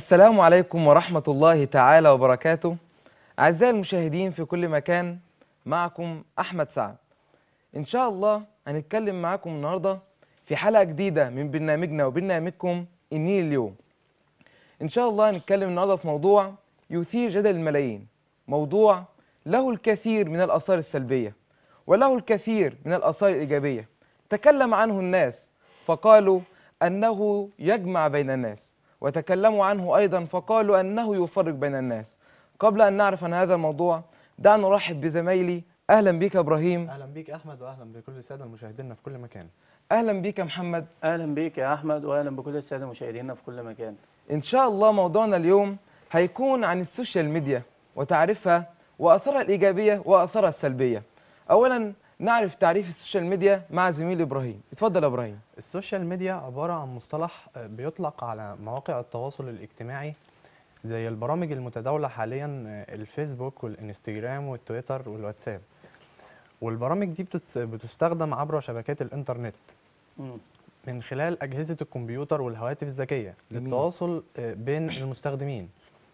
السلام عليكم ورحمة الله تعالى وبركاته أعزائي المشاهدين في كل مكان معكم أحمد سعد إن شاء الله هنتكلم معاكم النهاردة في حلقة جديدة من برنامجنا وبرنامجكم النيل اليوم إن شاء الله هنتكلم النهاردة في موضوع يثير جدل الملايين موضوع له الكثير من الآثار السلبية وله الكثير من الآثار الإيجابية تكلم عنه الناس فقالوا أنه يجمع بين الناس وتكلموا عنه أيضا فقالوا أنه يفرق بين الناس قبل أن نعرف عن هذا الموضوع دعنا نرحب بزمايلي أهلا بك يا إبراهيم اهلا بيك احمد واهلا بكل الساده المشاهدين في كل مكان أهلا بك يا محمد اهلا بيك يا احمد واهلا بكل الساده مشاهدينا في كل مكان إن شاء الله موضوعنا اليوم هيكون عن السوشيال ميديا وتعريفها وأثرها الإيجابية وأثرها السلبية أولا نعرف تعريف السوشيال ميديا مع زميلي إبراهيم اتفضل يا إبراهيم السوشيال ميديا عباره عن مصطلح آه، بيطلق على مواقع التواصل الاجتماعي زي البرامج المتداوله حاليا آه، الفيسبوك والانستجرام والتويتر والواتساب والبرامج دي بتتس- بتستخدم عبر شبكات الانترنت مم. من خلال اجهزه الكمبيوتر والهواتف الذكيه جميل. للتواصل آه، بين المستخدمين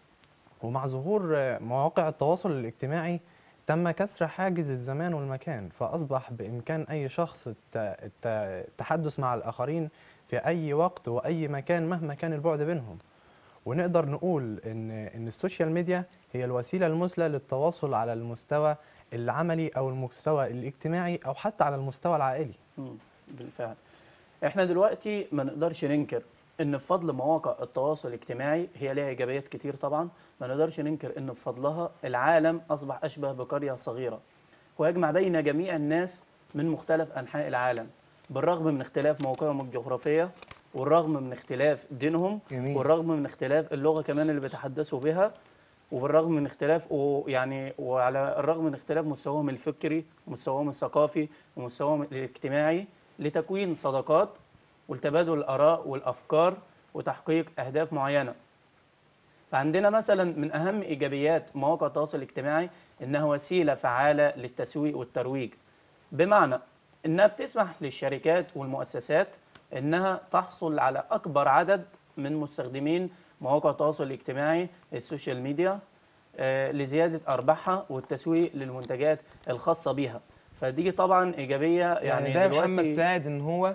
ومع ظهور آه، مواقع التواصل الاجتماعي تم كسر حاجز الزمان والمكان فأصبح بإمكان أي شخص الت- الت- التحدث مع الآخرين في أي وقت وأي مكان مهما كان البعد بينهم ونقدر نقول إن إن السوشيال ميديا هي الوسيلة المثلى للتواصل على المستوى العملي أو المستوى الاجتماعي أو حتى على المستوى العائلي مم. بالفعل احنا دلوقتي ما نقدرش ننكر ان بفضل مواقع التواصل الاجتماعي هي ليها ايجابيات كتير طبعا ما نقدرش ننكر ان بفضلها العالم اصبح اشبه بقريه صغيره ويجمع بين جميع الناس من مختلف انحاء العالم بالرغم من اختلاف موقعهم الجغرافيه والرغم من اختلاف دينهم جميل. والرغم من اختلاف اللغه كمان اللي بيتحدثوا بها وبالرغم من اختلاف ويعني وعلى الرغم من اختلاف مستواهم الفكري ومستواهم الثقافي ومستواهم الاجتماعي لتكوين صداقات ولتبادل الآراء والأفكار وتحقيق أهداف معينة فعندنا مثلا من أهم إيجابيات مواقع التواصل الاجتماعي إنها وسيلة فعالة للتسويق والترويج بمعنى إنها بتسمح للشركات والمؤسسات إنها تحصل على أكبر عدد من مستخدمين مواقع التواصل الاجتماعي السوشيال ميديا آه، لزيادة أرباحها والتسويق للمنتجات الخاصة بيها فدي طبعا إيجابية يعني, يعني, ده يا دلوقتي- محمد ساعد إن هو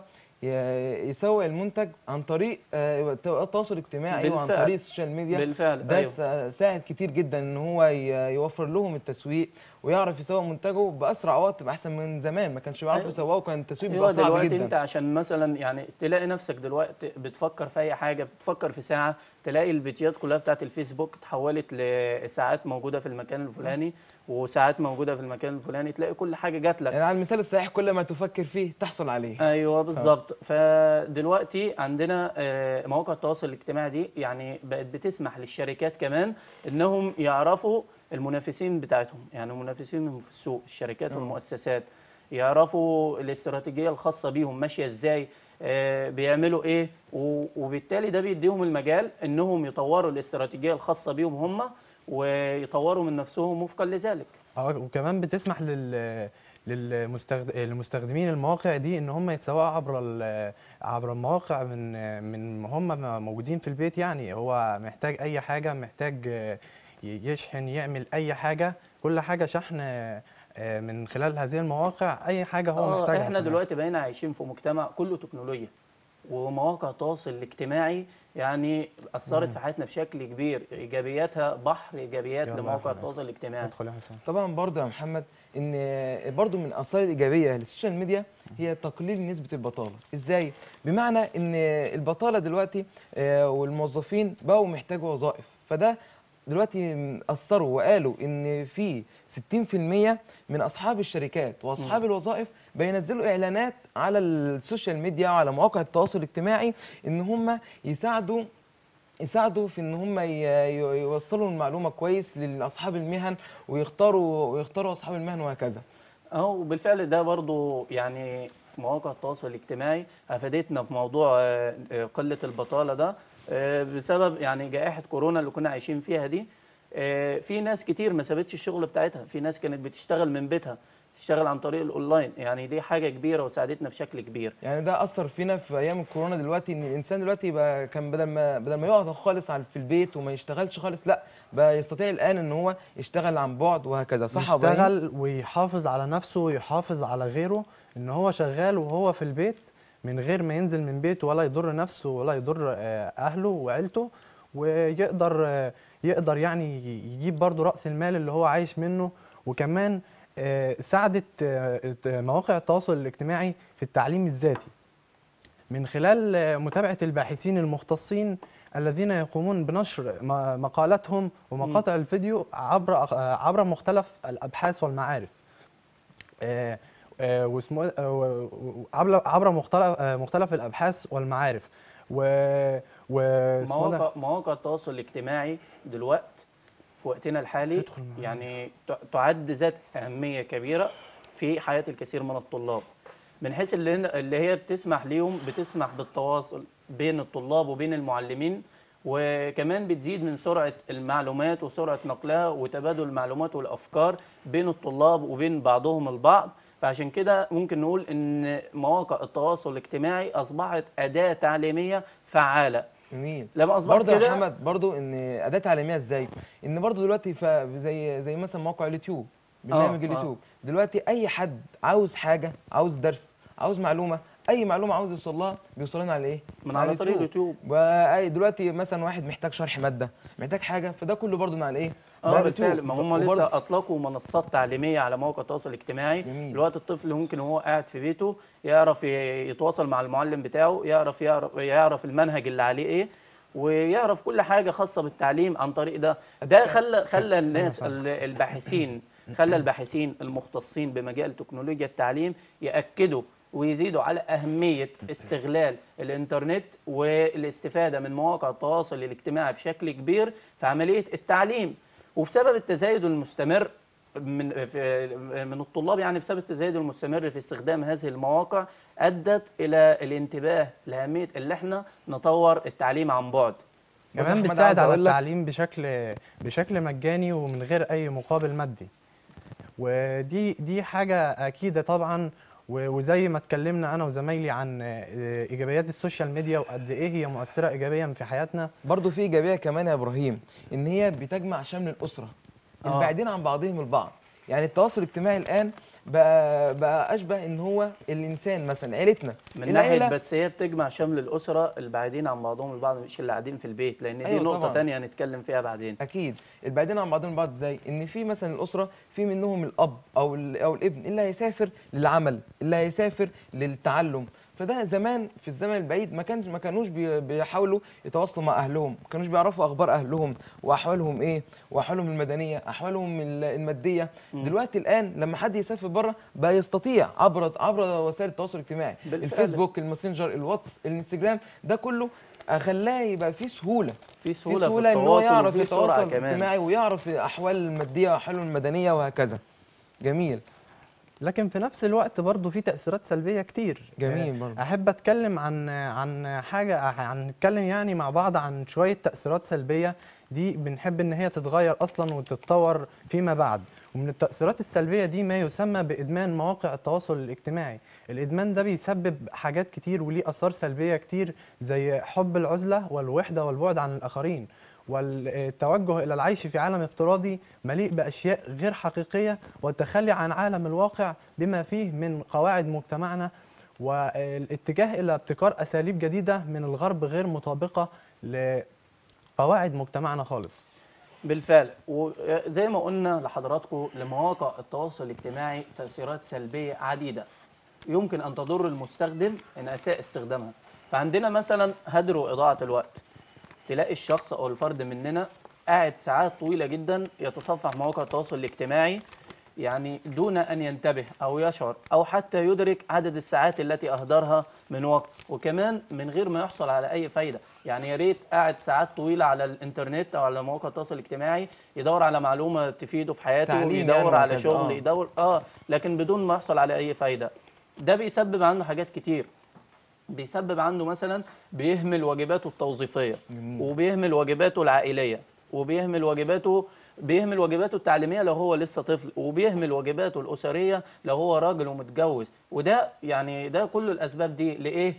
ي- يسوق المنتج عن طريق آه، التواصل الاجتماعي وعن بالفعل. طريق السوشيال ميديا بالفعل ده أيوه. سا- ساعد كتير جدا ان هو ي- يوفر لهم التسويق ويعرف يسوق منتجه باسرع وقت احسن من زمان ما كانش بيعرفوا أيوة. يسوقوا كان التسويق ايوه بيبقى صعب دلوقتي جدا انت عشان مثلا يعني تلاقي نفسك دلوقتي بتفكر في اي حاجه بتفكر في ساعه تلاقي البيجات كلها بتاعت الفيسبوك اتحولت لساعات موجوده في المكان الفلاني وساعات موجوده في المكان الفلاني تلاقي كل حاجه جات لك يعني على المثال الصحيح كل ما تفكر فيه تحصل عليه ايوه بالظبط فدلوقتي عندنا آه، مواقع التواصل الاجتماعي دي يعني بقت بتسمح للشركات كمان انهم يعرفوا المنافسين بتاعتهم يعني منافسينهم في السوق الشركات آه. والمؤسسات يعرفوا الاستراتيجيه الخاصه بيهم ماشيه ازاي آه، بيعملوا ايه و- وبالتالي ده بيديهم المجال انهم يطوروا الاستراتيجيه الخاصه بيهم هم ويطوروا من نفسهم وفقا لذلك اه وكمان بتسمح لل للمستخد... لمستخدمين المواقع دي ان هم يتسوقوا عبر ال... عبر المواقع من من هم موجودين في البيت يعني هو محتاج اي حاجه محتاج آه، ي- يشحن يعمل اي حاجه كل حاجه شحن آه، آه، من خلال هذه المواقع اي حاجه هو اه محتاجها احنا كمان. دلوقتي بقينا عايشين في مجتمع كله تكنولوجيا ومواقع التواصل الاجتماعي يعني اثرت في حياتنا بشكل كبير ايجابياتها بحر ايجابيات يلا يا لمواقع أحمد. التواصل الاجتماعي ادخل يا حسام طبعا برضه يا محمد ان برضه من الاثار الايجابيه للسوشيال ميديا هي تقليل نسبه البطاله ازاي بمعنى ان البطاله دلوقتي آه، والموظفين بقوا محتاجوا وظائف فده دلوقتي اثروا وقالوا ان في 60% من اصحاب الشركات واصحاب الوظائف بينزلوا اعلانات على السوشيال ميديا وعلى مواقع التواصل الاجتماعي ان هم يساعدوا يساعدوا في ان هم ي- ي- يوصلوا المعلومه كويس لاصحاب المهن ويختاروا ويختاروا اصحاب المهن وهكذا اهو بالفعل ده برضو يعني مواقع التواصل الاجتماعي افادتنا في موضوع آه، آه، قله البطاله ده آه، بسبب يعني جائحه كورونا اللي كنا عايشين فيها دي آه، في ناس كتير ما سابتش الشغل بتاعتها في ناس كانت بتشتغل من بيتها تشتغل عن طريق الاونلاين يعني دي حاجه كبيره وساعدتنا بشكل كبير يعني ده اثر فينا في ايام الكورونا دلوقتي ان الانسان دلوقتي بقى كان بدل ما بدل ما يقعد خالص على في البيت وما يشتغلش خالص لا بقى يستطيع الان ان هو يشتغل عن بعد وهكذا صح يا إبراهيم؟ يشتغل ويحافظ على نفسه ويحافظ على غيره ان هو شغال وهو في البيت من غير ما ينزل من بيته ولا يضر نفسه ولا يضر آه، اهله وعيلته ويقدر آه، يقدر يعني يجيب برضه راس المال اللي هو عايش منه وكمان آه، ساعدت آه، مواقع التواصل الاجتماعي في التعليم الذاتي من خلال آه، متابعه الباحثين المختصين الذين يقومون بنشر م- مقالاتهم ومقاطع الفيديو عبر آه، عبر مختلف الابحاث والمعارف آه، آه، واسمه إيه؟ آه، و- و- عبر عبر مختلف آه، مختلف الابحاث والمعارف و و اسمه ده؟ مواقع مواقع التواصل الاجتماعي دلوقتي في وقتنا الحالي ادخل معايا. يعني ت- تعد ذات أهمية كبيرة في حياة الكثير من الطلاب من حيث اللي, هن- اللي هي بتسمح ليهم بتسمح بالتواصل بين الطلاب وبين المعلمين وكمان بتزيد من سرعة المعلومات وسرعة نقلها وتبادل المعلومات والأفكار بين الطلاب وبين بعضهم البعض فعشان كده ممكن نقول ان مواقع التواصل الاجتماعي اصبحت اداه تعليميه فعاله جميل لما اصبحت برضه يا كده محمد برضه ان اداه تعليميه ازاي ان برضه دلوقتي ف- زي زي مثلا موقع اليوتيوب برنامج آه. اليوتيوب دلوقتي اي حد عاوز حاجه عاوز درس عاوز معلومه اي معلومه عاوز يوصل لها بيوصل لنا على ايه من على طريق اليوتيوب واي دلوقتي مثلا واحد محتاج شرح ماده محتاج حاجه فده كله برضه من على ايه اه بقى بالفعل اليوتيوب. ما هم وبرضه- لسه اطلقوا منصات تعليميه على مواقع التواصل الاجتماعي جميل. دلوقتي الطفل ممكن وهو قاعد في بيته يعرف ي- يتواصل مع المعلم بتاعه يعرف يعرف يعرف المنهج اللي عليه ايه ويعرف كل حاجه خاصه بالتعليم عن طريق ده ده خلى خلى الناس سنة. ال- الباحثين خلى الباحثين المختصين بمجال تكنولوجيا التعليم ياكدوا ويزيدوا على اهميه استغلال الانترنت والاستفاده من مواقع التواصل الاجتماعي بشكل كبير في عمليه التعليم وبسبب التزايد المستمر من في- من الطلاب يعني بسبب التزايد المستمر في استخدام هذه المواقع ادت الى الانتباه لاهميه اللي احنا نطور التعليم عن بعد برضه كمان أحمد بتساعد عاوز على أقول لك- التعليم بشكل بشكل مجاني ومن غير اي مقابل مادي ودي دي حاجه اكيده طبعا و- وزي ما اتكلمنا انا وزمايلي عن آه، ايجابيات السوشيال ميديا وقد ايه هي مؤثره ايجابيا في حياتنا برضه في ايجابيه كمان يا ابراهيم ان هي بتجمع شمل الاسره آه. البعيدين عن بعضهم البعض يعني التواصل الاجتماعي الان بقى بقى اشبه ان هو الانسان مثلا عيلتنا من ناحيه العيلة- بس هي بتجمع شمل الاسره البعيدين عن بعضهم البعض مش اللي قاعدين في البيت لان دي أيوة نقطه طبعاً. تانية هنتكلم فيها بعدين اكيد البعيدين عن بعضهم البعض ازاي ان في مثلا الاسره في منهم الاب او ال- او الابن اللي هيسافر للعمل اللي هيسافر للتعلم فده زمان في الزمن البعيد ما كانش ما كانوش بي- بيحاولوا يتواصلوا مع اهلهم ما كانوش بيعرفوا اخبار اهلهم واحوالهم ايه واحوالهم المدنيه احوالهم ال- الماديه دلوقتي الان لما حد يسافر بره بقى يستطيع عبر عبر وسائل التواصل الاجتماعي بالفعل. الفيسبوك الماسنجر الواتس الانستجرام ده كله خلاه يبقى فيه سهوله في في سهوله في سهوله ان هو التواصل يعرف وفي سرعه يتواصل كمان اجتماعي ويعرف احوال الماديه واحواله المدنيه وهكذا جميل لكن في نفس الوقت برضه في تاثيرات سلبيه كتير جميل آه، برضه. احب اتكلم عن عن حاجه عن نتكلم يعني مع بعض عن شويه تاثيرات سلبيه دي بنحب ان هي تتغير اصلا وتتطور فيما بعد ومن التاثيرات السلبيه دي ما يسمى بادمان مواقع التواصل الاجتماعي الادمان ده بيسبب حاجات كتير وليه اثار سلبيه كتير زي حب العزله والوحده والبعد عن الاخرين والتوجه الى العيش في عالم افتراضي مليء باشياء غير حقيقيه والتخلي عن عالم الواقع بما فيه من قواعد مجتمعنا والاتجاه الى ابتكار اساليب جديده من الغرب غير مطابقه لقواعد مجتمعنا خالص بالفعل وزي ما قلنا لحضراتكم لمواقع التواصل الاجتماعي تأثيرات سلبية عديدة يمكن أن تضر المستخدم إن أساء استخدامها فعندنا مثلا هدر وإضاعة الوقت تلاقي الشخص أو الفرد مننا قاعد ساعات طويلة جدا يتصفح مواقع التواصل الاجتماعي يعني دون أن ينتبه أو يشعر أو حتى يدرك عدد الساعات التي أهدرها من وقت وكمان من غير ما يحصل على أي فايدة يعني يا ريت قاعد ساعات طويلة على الإنترنت أو على مواقع التواصل الاجتماعي يدور على معلومة تفيده في حياته تعليم يدور يعني على وهكذا، شغل آه. يدور آه لكن بدون ما يحصل على أي فايدة ده بيسبب عنده حاجات كتير بيسبب عنده مثلا بيهمل واجباته التوظيفيه جميل. وبيهمل واجباته العائليه وبيهمل واجباته بيهمل واجباته التعليميه لو هو لسه طفل وبيهمل واجباته الاسريه لو هو راجل ومتجوز وده يعني ده كل الاسباب دي لايه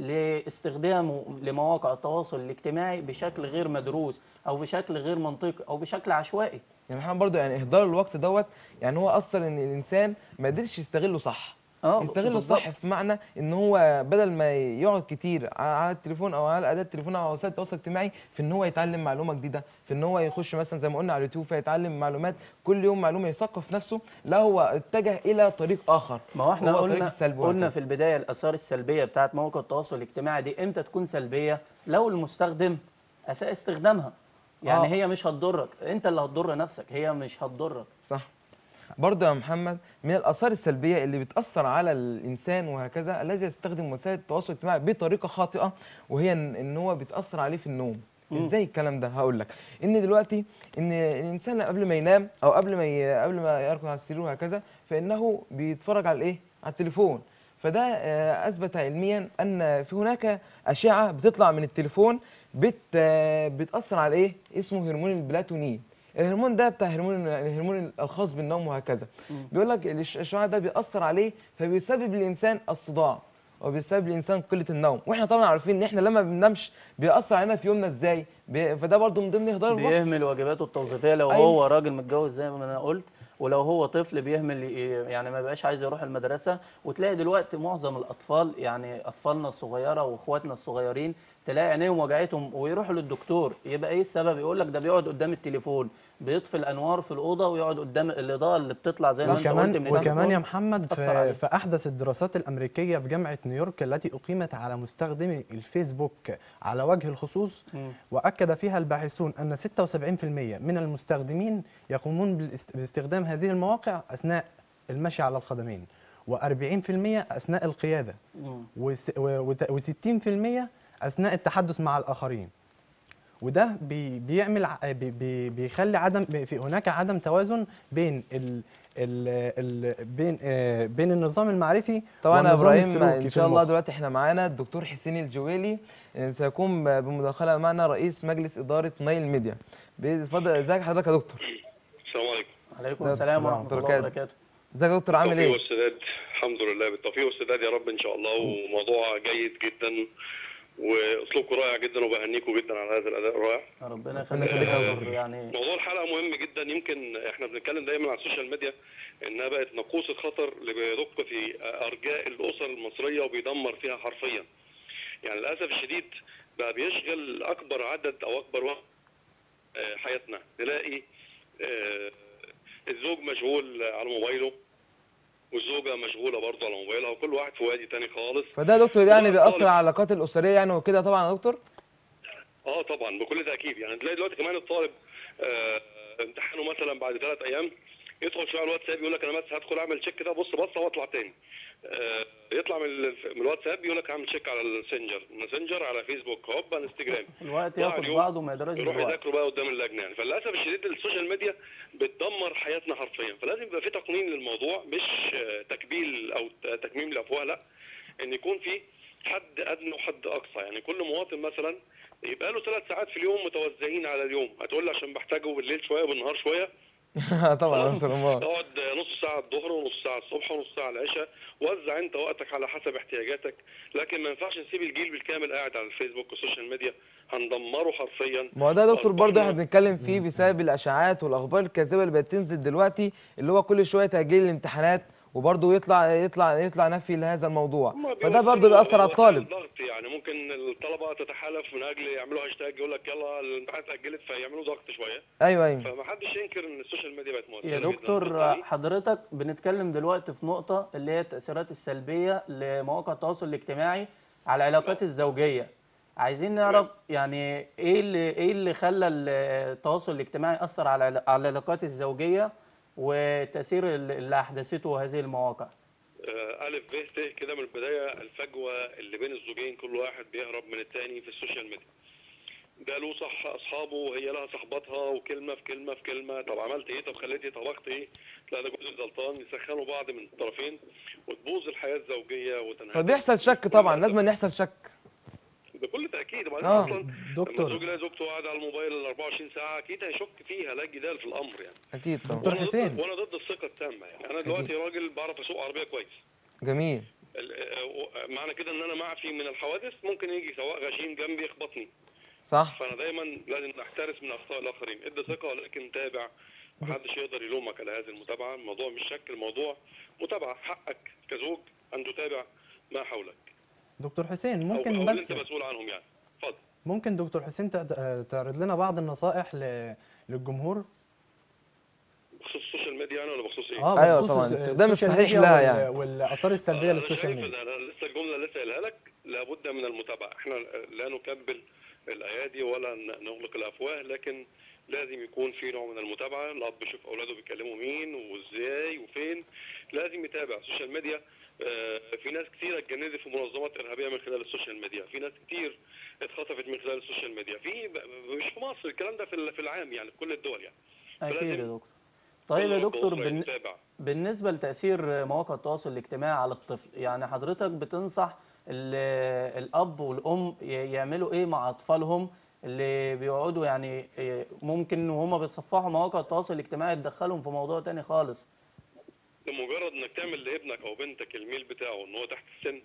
لاستخدامه لمواقع التواصل الاجتماعي بشكل غير مدروس او بشكل غير منطقي او بشكل عشوائي يعني احنا برضه يعني اهدار الوقت دوت يعني هو اثر ان الانسان ما قدرش يستغله صح اه يستغله بالظبط. صح في معنى ان هو بدل ما يقعد كتير على التليفون او على اداه التليفون او على وسائل التواصل الاجتماعي في ان هو يتعلم معلومه جديده في ان هو يخش مثلا زي ما قلنا على اليوتيوب فيتعلم معلومات كل يوم معلومه يثقف نفسه لا هو اتجه الى طريق اخر ما هو احنا هو طريق قلنا السلب قلنا وهكذا. في البدايه الاثار السلبيه بتاعت مواقع التواصل الاجتماعي دي امتى تكون سلبيه لو المستخدم اساء استخدامها يعني آه. هي مش هتضرك انت اللي هتضر نفسك هي مش هتضرك صح برضه يا محمد من الاثار السلبيه اللي بتاثر على الانسان وهكذا الذي يستخدم وسائل التواصل الاجتماعي بطريقه خاطئه وهي ان إن هو بيتاثر عليه في النوم مم. ازاي الكلام ده هقول لك ان دلوقتي ان الانسان قبل ما ينام او قبل ما ي... قبل ما يركض على السرير وهكذا فانه بيتفرج على الايه على التليفون فده آه، اثبت علميا ان في هناك اشعه بتطلع من التليفون بت آه، بتاثر على ايه اسمه هرمون البلاتونين الهرمون ده بتاع هرمون الهرمون الخاص بالنوم وهكذا بيقول لك الاشعاع ده بيأثر عليه فبيسبب للانسان الصداع وبيسبب للانسان قله النوم واحنا طبعا عارفين ان احنا لما بننامش بيأثر علينا في يومنا ازاي بي... فده برضو من ضمن اهدار الوقت بيهمل واجباته التوظيفيه لو أيوة. هو راجل متجوز زي ما انا قلت ولو هو طفل بيهمل ي- يعني ما بقاش عايز يروح المدرسه وتلاقي دلوقتي معظم الاطفال يعني اطفالنا الصغيره واخواتنا الصغيرين تلاقي عينيهم وجعتهم ويروحوا للدكتور يبقى ايه السبب يقول لك ده بيقعد قدام التليفون بيطفي الانوار في الاوضه ويقعد قدام الاضاءه اللي بتطلع زي ما انت قلت من وكمان وكمان التليفون. يا محمد أثر عليه. في, في احدث الدراسات الامريكيه في جامعه نيويورك التي اقيمت على مستخدمي الفيسبوك على وجه الخصوص مم. واكد فيها الباحثون ان 76% من المستخدمين يقومون بالاست- باستخدام هذه المواقع اثناء المشي على القدمين و40% اثناء القياده مم. و60% اثناء التحدث مع الاخرين وده بي بيعمل ع- بي بي بيخلي عدم بي- في هناك عدم توازن بين ال ال ال بين آه بين النظام المعرفي طبعا يا والنظام ابراهيم السلوكي ان في شاء الله المخ. دلوقتي احنا معانا الدكتور حسين الجويلي آه، سيكون ب- بمداخله معنا رئيس مجلس اداره نايل ميديا اتفضل ازيك حضرتك يا دكتور السلام عليكم عليكم زي السلام الفل. ورحمه الله بركاته. وبركاته ازيك يا دكتور عامل بالتوفيق ايه والسداد الحمد لله بالتوفيق والسداد يا رب ان شاء الله وموضوع جيد جدا واسلوبكم رائع جدا وبهنيكم جدا على هذا الاداء الرائع ربنا ربنا يخليك يخليك يا يا دكتور يعني موضوع الحلقه مهم جدا يمكن احنا بنتكلم دايما على السوشيال ميديا انها بقت ناقوس الخطر اللي بيدق في ارجاء الاسر المصريه وبيدمر فيها حرفيا يعني للاسف الشديد بقى بيشغل اكبر عدد او اكبر وقت آه، حياتنا نلاقي آه، الزوج مشغول على موبايله والزوجه مشغوله برضه على موبايلها وكل واحد في وادي تاني خالص فده يا دكتور يعني لا بيأثر خالص. على العلاقات الاسريه يعني وكده طبعا يا دكتور اه طبعا بكل تاكيد يعني تلاقي دلوقتي كمان الطالب آه امتحانه مثلا بعد ثلاث ايام يدخل شويه على الواتساب يقول لك انا بس هدخل اعمل تشيك كده بص بصه واطلع تاني آه يطلع من الف- من الواتساب يقول لك هعمل تشيك على الماسنجر ماسنجر على فيسبوك هوب انستجرام الوقت ضاع ياخد اليوم، بعضه وما يقدرش يروح دلوقتي يذاكروا بقى قدام اللجنه يعني فللاسف الشديد السوشيال ميديا بتدمر حياتنا حرفيا فلازم يبقى في تقنين للموضوع مش آه، تكبيل او ت- تكميم الافواه لا ان يكون في حد ادنى وحد اقصى يعني كل مواطن مثلا يبقى له ثلاث ساعات في اليوم متوزعين على اليوم هتقول لي عشان بحتاجه بالليل شويه وبالنهار شويه طبعا يا دكتور امال اقعد نص ساعه الظهر ونص ساعه الصبح ونص ساعه العشاء وزع انت وقتك على حسب احتياجاتك لكن ما ينفعش نسيب الجيل بالكامل قاعد على الفيسبوك والسوشيال ميديا هندمره حرفيا ما هو ده يا دكتور برضه احنا وأصبحنا- بنتكلم فيه بسبب الاشاعات والاخبار الكاذبه اللي بقت تنزل دلوقتي اللي هو كل شويه تاجيل الامتحانات وبرضه يطلع يطلع يطلع نفي لهذا الموضوع هما فده برضه بيوصلوا بيأثر على وسائل الطالب ضغط يعني ممكن الطلبه تتحالف من اجل يعملوا هاشتاج يقول لك يلا الامتحانات اتاجلت فيعملوا ضغط شويه ايوه ايوه فما حدش ينكر ان السوشيال ميديا بقت مؤثره يا جداً. دكتور بالتالي حضرتك بنتكلم دلوقتي في نقطة اللي هي التأثيرات السلبية لمواقع التواصل الاجتماعي على العلاقات الزوجية عايزين نعرف يعني ايه اللي ايه اللي خلى التواصل الاجتماعي يأثر على على العلاقات الزوجية وتأثير اللي أحدثته هذه المواقع آه، ألف ب ت كده من البداية الفجوة اللي بين الزوجين كل واحد بيهرب من التاني في السوشيال ميديا ده له صح أصحابه وهي لها صحباتها وكلمة في كلمة في كلمة طب عملت إيه طب خليت إيه طبخت إيه لا ده جوزك غلطان يسخنوا بعض من الطرفين وتبوظ الحياة الزوجية وتنهار فبيحصل شك طبعا لازم أن يحصل شك بكل تاكيد وبعدين آه. اصلا لما دكتور الزوج يلاقي زوجته قاعده على الموبايل ال 24 ساعه اكيد هيشك فيها لا جدال في الامر يعني اكيد طبعا دكتور وانا حسين. ضد وانا ضد الثقه التامه يعني انا دلوقتي راجل بعرف اسوق عربيه كويس جميل ال- آه، معنى كده ان انا معفي من الحوادث ممكن يجي سواق غشيم جنبي يخبطني صح فانا دايما لازم نحترس من اخطاء الاخرين ادي ثقه ولكن تابع محدش يقدر يلومك على هذه المتابعه الموضوع مش شك الموضوع متابعه حقك كزوج ان تتابع ما حولك دكتور حسين او, ممكن أو بس انت مسؤول عنهم يعني اتفضل ممكن دكتور حسين تعد- آه، تعرض لنا بعض النصائح ل- للجمهور بخصوص السوشيال ميديا يعني ولا بخصوص ايه؟ اه أيوة بخصوص طبعاً، الس- الاستخدام السوشيال الصحيح ميديا لها وال- يعني. والاثار السلبيه أنا للسوشيال شايف ميديا إن أنا لسه الجمله اللي لسه قايلها لك لابد من المتابعه احنا لا نكبل الايادي ولا ن- نغلق الافواه لكن لازم يكون في نوع من المتابعه الاب يشوف اولاده بيكلموا مين وازاي وفين لازم يتابع السوشيال ميديا آه، في ناس كتير اتجندت في منظمات ارهابيه من خلال السوشيال ميديا في ناس كتير اتخطفت من خلال السوشيال ميديا في ب- مش في مصر الكلام ده في ال- في العام يعني في كل الدول يعني اكيد يا فلازم دكتور طيب يا كل دكتور أسرة بالن- يتابع. بالنسبة لتأثير مواقع التواصل الاجتماعي على الطفل يعني حضرتك بتنصح ال- الأب والأم ي- يعملوا إيه مع أطفالهم اللي بيقعدوا يعني إيه، ممكن وهم بيتصفحوا مواقع التواصل الاجتماعي تدخلهم في موضوع تاني خالص لمجرد انك تعمل لابنك او بنتك الميل بتاعه ان هو تحت السن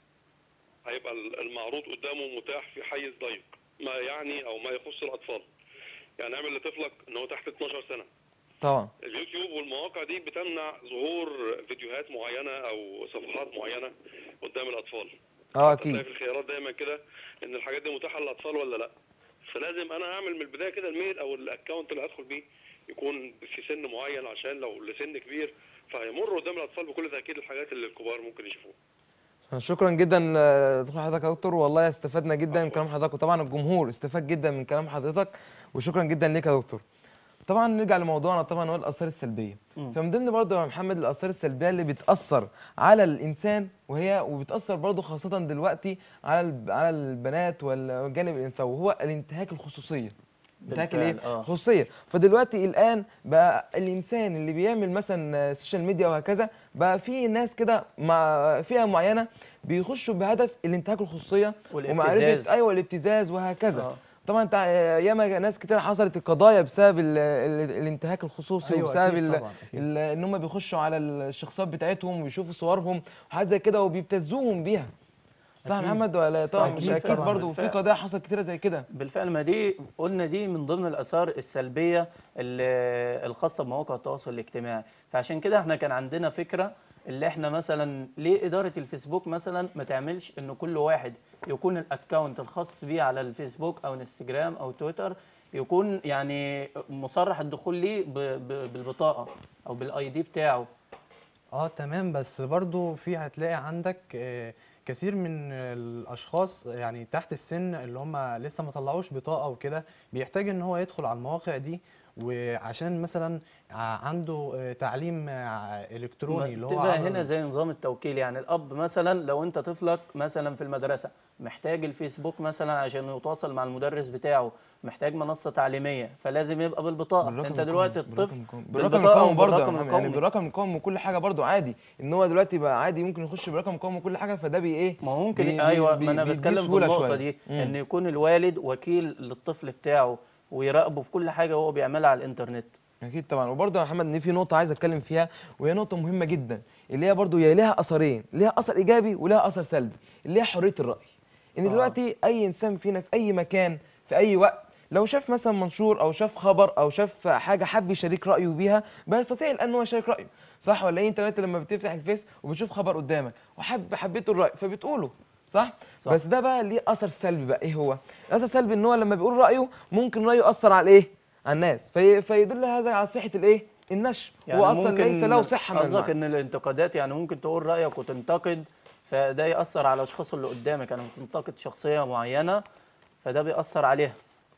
هيبقى ال- المعروض قدامه متاح في حيز ضيق ما يعني او ما يخص الاطفال يعني اعمل لطفلك ان هو تحت 12 سنه طبعا اليوتيوب والمواقع دي بتمنع ظهور فيديوهات معينه او صفحات معينه قدام الاطفال اه تلاقي اكيد في الخيارات دايما كده ان الحاجات دي متاحه للاطفال ولا لا فلازم انا اعمل من البدايه كده الميل او الاكونت اللي هدخل بيه يكون في سن معين عشان لو لسن كبير فهيمر قدام الاطفال بكل تاكيد الحاجات اللي الكبار ممكن يشوفوها شكرا جدا آه، دكتور حضرتك يا دكتور والله استفدنا جدا من كلام حضرتك وطبعا الجمهور استفاد جدا من كلام حضرتك وشكرا جدا ليك يا دكتور طبعا نرجع لموضوعنا طبعا هو الاثار السلبيه مم. فمن ضمن برضه يا محمد الاثار السلبيه اللي بتاثر على الانسان وهي وبتاثر برضه خاصه دلوقتي على الب- على البنات والجانب الانثوي وهو الانتهاك الخصوصيه انتهاك بالفعل، الايه آه. خصوصيه فدلوقتي الان بقى الانسان اللي بيعمل مثلا سوشيال ميديا وهكذا بقى في ناس كده مع فئه معينه بيخشوا بهدف الانتهاك الخصوصيه والابتزاز. ومعرفه ايوه الابتزاز وهكذا آه. طبعا انت ياما ناس كتير حصلت القضايا بسبب ال ال الانتهاك الخصوصي أيوة وبسبب أكيد ال- طبعاً، أكيد. ال- ان هم بيخشوا على الشخصيات بتاعتهم ويشوفوا صورهم وحاجات زي كده وبيبتزوهم بيها صح يا أكيد. محمد ولا صح، طبعا مش أكيد اكيد طبعاً، برضه في بالفعل. قضايا حصلت كتيره زي كده بالفعل ما دي قلنا دي من ضمن الاثار السلبيه اللي- الخاصه بمواقع التواصل الاجتماعي فعشان كده احنا كان عندنا فكره اللي احنا مثلا ليه اداره الفيسبوك مثلا ما تعملش ان كل واحد يكون الاكونت الخاص بيه على الفيسبوك او انستجرام او تويتر يكون يعني مصرح الدخول ليه ب- ب- بالبطاقه او بالاي دي بتاعه اه تمام بس برضو في هتلاقي عندك آه، كثير من الاشخاص يعني تحت السن اللي هم لسه ما طلعوش بطاقه وكده بيحتاج ان هو يدخل على المواقع دي وعشان مثلا ع- عنده آه، تعليم آه، الكتروني اللي هو تبقى عبر هنا زي نظام التوكيل يعني الاب مثلا لو انت طفلك مثلا في المدرسه محتاج الفيسبوك مثلا عشان يتواصل مع المدرس بتاعه محتاج منصه تعليميه فلازم يبقى بالبطاقه بالرقم انت القومي- دلوقتي الطفل بالرقم القومي- بالرقم بالبطاقة القومي برضه يا وبالرقم محمد، يعني القومي. بالرقم القومي وكل حاجه برضه عادي ان هو دلوقتي بقى عادي ممكن يخش بالرقم القومي وكل حاجه فده بي ايه ما هو ممكن بي- بي- ايوه بي- ما انا بيديه بتكلم في سهولة النقطه شوية. دي مم. ان يكون الوالد وكيل للطفل بتاعه ويراقبه في كل حاجه هو بيعملها على الانترنت اكيد طبعا وبرضه يا محمد ان في نقطه عايز اتكلم فيها وهي نقطه مهمه جدا اللي هي برضه هي ليها اثرين ليها اثر ايجابي ولها اثر سلبي اللي هي حريه الراي ان آه. دلوقتي اي انسان فينا في اي مكان في اي وقت لو شاف مثلا منشور او شاف خبر او شاف حاجه حب يشارك رايه بيها بيستطيع الان ان هو يشارك رايه صح ولا ايه انت دلوقتي لما بتفتح الفيس وبتشوف خبر قدامك وحب حبيت الراي فبتقوله صح؟, صح. بس ده بقى ليه اثر سلبي بقى ايه هو الاثر السلبي ان هو لما بيقول رايه ممكن رايه ياثر على ايه على الناس في فيدل هذا على صحه الايه النشر هو اصلا ليس له صحه من قصدك المعنى. ان الانتقادات يعني ممكن تقول رايك وتنتقد فده ياثر على الاشخاص اللي قدامك يعني تنتقد شخصيه معينه فده بيأثر عليها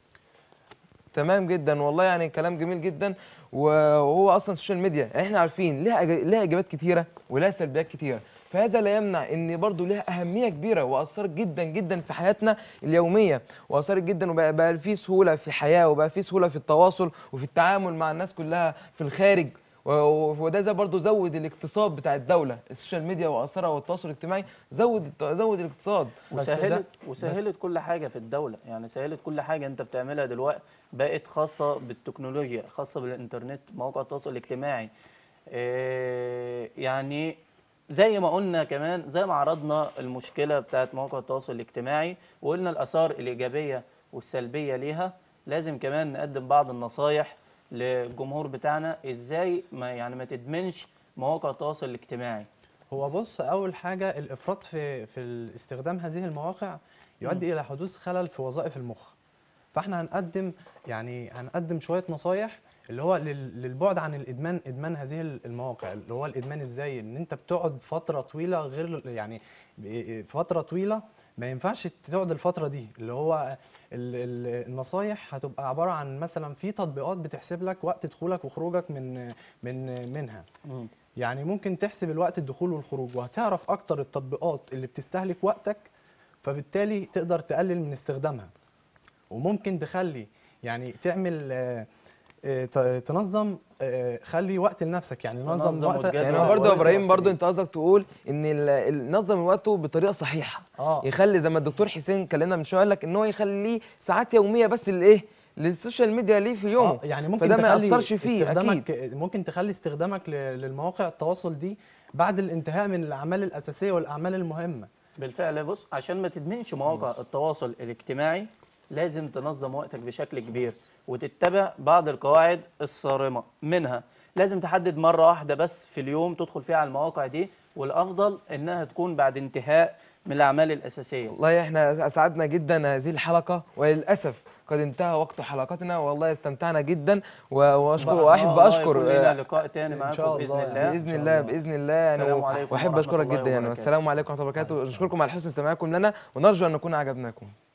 تمام جدا والله يعني كلام جميل جدا وهو اصلا السوشيال ميديا يعني احنا عارفين ليها إيج- ليها ايجابيات كتيره ولها سلبيات كتيره فهذا لا يمنع ان برضو لها اهميه كبيره واثرت جدا جدا في حياتنا اليوميه واثرت جدا وبقى بقى في سهوله في الحياه وبقى في سهوله في التواصل وفي التعامل مع الناس كلها في الخارج و- و- وده زي برضه زود الاقتصاد بتاع الدوله السوشيال ميديا واثرها والتواصل الاجتماعي زود الت- زود الاقتصاد بس ده- وسهلت وسهلت كل حاجه في الدوله يعني سهلت كل حاجه انت بتعملها دلوقتي بقت خاصه بالتكنولوجيا خاصه بالانترنت مواقع التواصل الاجتماعي إيه، يعني زي ما قلنا كمان زي ما عرضنا المشكله بتاعت مواقع التواصل الاجتماعي وقلنا الاثار الايجابيه والسلبيه ليها لازم كمان نقدم بعض النصايح للجمهور بتاعنا ازاي ما يعني ما تدمنش مواقع التواصل الاجتماعي هو بص اول حاجه الافراط في في استخدام هذه المواقع يؤدي الى حدوث خلل في وظائف المخ فاحنا هنقدم يعني هنقدم شويه نصايح اللي هو لل- للبعد عن الادمان ادمان هذه المواقع اللي هو الادمان ازاي ان انت بتقعد فتره طويله غير يعني ب- فتره طويله ما ينفعش تقعد الفتره دي اللي هو ال- ال- النصايح هتبقى عباره عن مثلا في تطبيقات بتحسب لك وقت دخولك وخروجك من من منها مم. يعني ممكن تحسب الوقت الدخول والخروج وهتعرف اكتر التطبيقات اللي بتستهلك وقتك فبالتالي تقدر تقلل من استخدامها وممكن تخلي يعني تعمل آه، آه، ت- تنظم آه، خلي وقت لنفسك يعني نظم تنظم وقتك وتجدول. يعني آه، هو برضه يا وقت ابراهيم برضه وسيلة. انت قصدك تقول ان ال- ال- نظم وقته بطريقه صحيحه اه يخلي زي ما الدكتور حسين كلمنا من شويه قال لك ان هو يخليه ساعات يوميه بس لايه للسوشيال ميديا ليه في يومه آه، يعني ممكن فده ما تخلي ياثرش فيه اكيد استخدامك ممكن تخلي استخدامك ل- للمواقع التواصل دي بعد الانتهاء من الاعمال الاساسيه والاعمال المهمه بالفعل بص عشان ما تدمنش مواقع التواصل الاجتماعي لازم تنظم وقتك بشكل كبير وتتبع بعض القواعد الصارمة منها لازم تحدد مرة واحدة بس في اليوم تدخل فيها على المواقع دي والأفضل إنها تكون بعد انتهاء من الأعمال الأساسية والله احنا اسعدنا جدا هذه الحلقه وللاسف قد انتهى وقت حلقتنا والله استمتعنا جدا و- واشكر إن واحب شاء الله اشكر يكون لنا آه، لقاء تاني إن معاكم شاء بإذن الله. الله باذن الله باذن الله يعني السلام و- عليكم واحب ورحمة اشكرك الله جدا يعني وبركاته. والسلام عليكم ورحمه الله وبركاته نشكركم على حسن استماعكم لنا ونرجو ان نكون عجبناكم